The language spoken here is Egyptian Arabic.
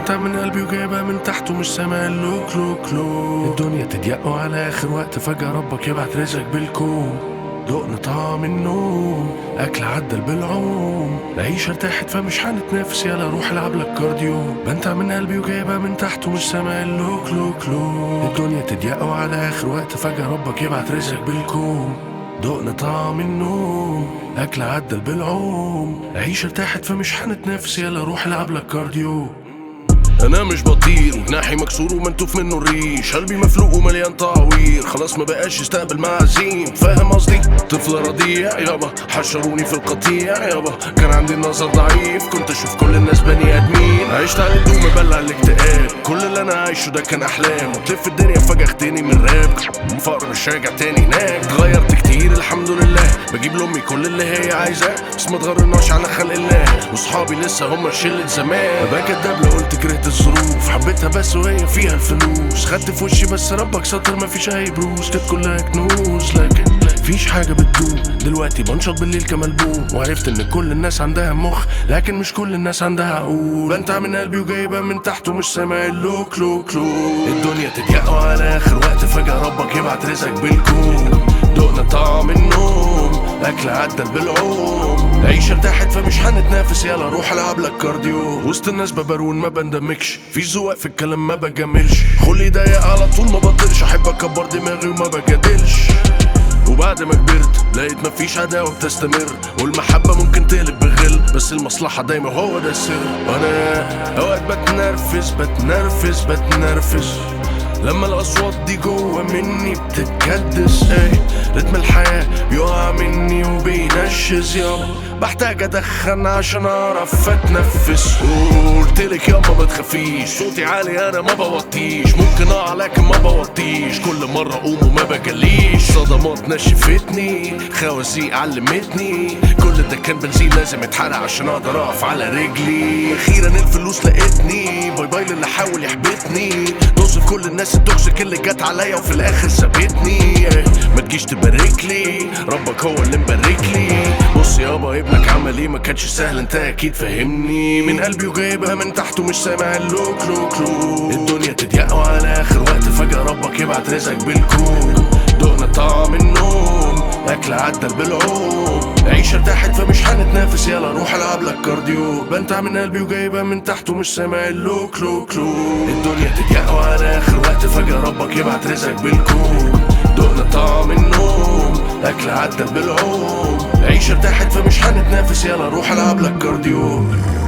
بنتها من قلبي وجايبها من تحت ومش سامع اللوك لوك لوك الدنيا تضيق وعلى اخر وقت فجأة ربك يبعت رزقك بالكون دقنا طعم النوم اكل عدل بالعوم العيشة ارتاحت فمش هنتنافس يلا روح العب لك كارديو بنتها من قلبي وجايبها من تحت ومش سامع اللوك لوك لوك الدنيا تضيق وعلى اخر وقت فجأة ربك يبعت رزقك بالكون دقنا طعم النوم اكل عدل بالعوم عيش ارتاحت فمش هنتنافس يلا روح العب لك كارديو انا مش بطير وجناحي مكسور ومنتوف منه الريش قلبي مفلوق ومليان تعوير خلاص ما بقاش يستقبل معازيم فاهم قصدي طفل رضيع يابا حشروني في القطيع يابا كان عندي النظر ضعيف كنت اشوف كل الناس بني ادمين عشت على الدوم بلع الاكتئاب كل اللي انا عايشه ده كان احلام وتلف الدنيا فجاه اختني من راب فقر مش راجع تاني هناك اتغيرت كتير الحمد لله بجيب لامي كل اللي هي عايزاه بس ما تغرناش على خلق الله واصحابي لسه هم شله زمان ابقى كداب لو قلت كرهت الظروف حبيتها بس وهي فيها الفلوس خدت في وشي بس ربك ستر مفيش اي بروز كانت كلها كنوز لكن مفيش حاجة بتدوم دلوقتي بنشط بالليل كملبوم وعرفت ان كل الناس عندها مخ لكن مش كل الناس عندها عقول بنتها من قلبي وجايبها من تحت ومش سامع اللوك لوك لوك الدنيا تضيق على اخر وقت فجأة ربك يبعت رزقك بالكون دقنا طعم النوم اكل عدل بالعوم عيش ارتاحت فمش هنتنافس يلا روح العب لك كارديو وسط الناس ببرون ما بندمجش في ذوق في الكلام ما بجملش خلي ضيق على طول ما بطلش احب اكبر دماغي وما بجادلش وبعد ما كبرت لقيت مفيش عداوة بتستمر والمحبة ممكن تقلب بغل بس المصلحة دايما هو ده السر وانا اوقات بتنرفز بتنرفز بتنرفز لما الاصوات دي جوه مني بتتكدس ايه رتم الحياة بيقع مني وبينشز يابا بحتاج ادخن عشان اعرف اتنفس قلتلك يابا ما تخافيش صوتي عالي انا ما بوطيش ممكن اقع لكن ما بوطيش كل مرة اقوم وما بجليش صدمات نشفتني خوازيق علمتني كل ده كان بنزين لازم يتحرق عشان اقدر اقف على رجلي اخيرا الفلوس لقيتني باي باي للي حاول يحبطني طز في كل الناس التوكسيك اللي جت عليا وفي الاخر سابتني ما تجيش تبارك لي ربك هو اللي مبارك لي بص يابا ابنك عمل ايه ما كانش سهل انت اكيد فاهمني من قلبي وجايبها من تحت ومش سامع اللوك لوك لوك الدنيا تضيق وعلى اخر وقت فجأة ربك يبعت رزقك بالكون دقنا طعم النوم اكل عدل بالعوم عيش ارتاحت فمش هنتنافس يلا روح العب لك كارديو بنتها من قلبي وجايبها من تحت ومش سامع اللوك لوك لوك الدنيا تضيق وعلى اخر وقت فجأة ربك يبعت رزقك بالكون دقنا طعم النوم اكل عدل بالعوم عيش ارتاحت فمش هنتنافس يلا روح العب لك كارديو